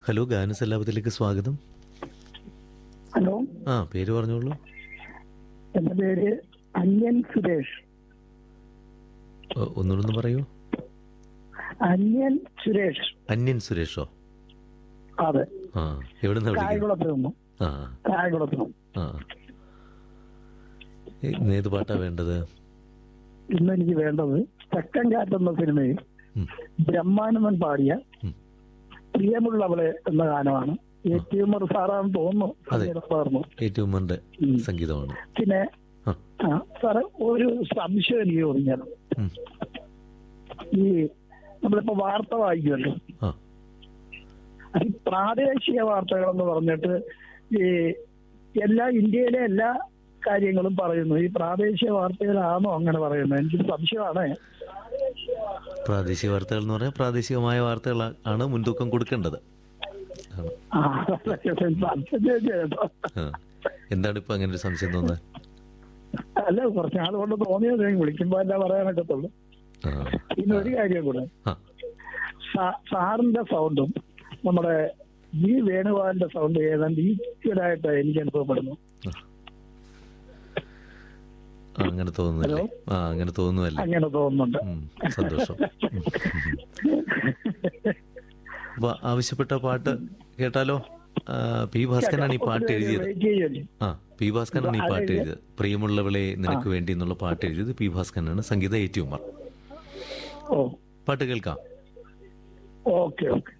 Hello ഗാനസല്ലാപത്തിലേക്ക് സ്വാഗതം hello ആ പേര് പറഞ്ഞോളൂ എന്റെ പേര് അന്യൻ സുരേഷ് ഓ, ഒന്നുകൂടെ പറയൂ അന്യൻ സുരേഷ് അന്യൻ സുരേഷോ അതെ ആ എവിടെ നിന്ന് വിളിക്കുന്നത് കായകുളത്ത് നിന്നു ആ കായകുളത്ത് നിന്നു ആ ഇന്ന് ഏത് പാട്ടാ വേണ്ടത് ഇന്ന് എനിക്ക് വേണ്ടത് തെക്കൻ കാറ്റ് എന്ന സിനിമയിൽ ഉം, ബ്രഹ്മാനന്ദൻ പാടിയ ഉം. പ്രിയമുള്ളവളെ എന്ന ഗാനമാണ് എ ടി ഉമർ സാറാന്ന് തോന്നുന്നു അതെ. സംഗീതക്കാരന്. ഏറ്റവും ഉമ്മറിന്റെ ഉം. സംഗീതമാണ് പിന്നെ ആ. ആ സാറ് ഒരു സംശയം എനിക്ക് തോന്നിയാണ് ഉം, ഈ നമ്മളിപ്പോ വാർത്ത വായിക്കുമല്ലോ ആ അത് ഈ പ്രാദേശിക വാർത്തകളെന്ന് പറഞ്ഞിട്ട് ഈ എല്ലാ ഇന്ത്യയിലെ എല്ലാ കാര്യങ്ങളും പറയുന്നു ഈ പ്രാദേശിക വാർത്തകളാണോ അങ്ങനെ പറയുന്നത് എനിക്ക് സംശയമാണ് പ്രാദേശിക വാർത്തകൾ എന്ന് പറഞ്ഞാൽ പ്രാദേശികമായ വാർത്തകൾ ആണ് മുൻതൂക്കം കൊടുക്കേണ്ടത് ആണ്. ആ, സംശയം ചോദിച്ചതാ. ആ. എന്താണ് ഇപ്പൊ അങ്ങനെ ഒരു സംശയം തോന്നുന്നത് അല്ല കുറച്ച് നാൾ കൊണ്ട് തോന്നിയത് വിളിക്കുമ്പോ എല്ലാം പറയാനൊക്കത്തുള്ളൂ ആ പിന്നെ ഒരു കാര്യം കൂടെ ആ സാ- സാറിന്റെ സൗണ്ടും നമ്മുടെ ജി വേണുഗോപാലിന്റെ സൗണ്ട് ഏതാണ്ട് ഈക്വലായിട്ട് എനിക്ക് അനുഭവപ്പെടുന്നു ആ, അങ്ങനെ തോന്നുന്നല്ലേ ആ അങ്ങനെ തോന്നുന്നല്ലേ അങ്ങനെ തോന്നുന്നുണ്ട് ഉം, സന്തോഷം ഉം. അപ്പൊ ആവശ്യപ്പെട്ട പാട്ട് കേട്ടാലോ ആ, പി ഭാസ്കരനാണ് ഈ പാട്ട് എഴുതിയത് വെയിറ്റ് ചെയ്യുമല്ലേ ആ പി ഭാസ്കരനാണ് ഈ പാട്ട് എഴുതിയത് പ്രിയമുള്ളവളെ നിനക്ക് വേണ്ടി എന്നുള്ള പാട്ട് എഴുതിയത് പി ഭാസ്കരനാണ് സംഗീത ഏറ്റുമാർ ഓ പാട്ട് കേൾക്കാം ഓക്കെ ഓക്കെ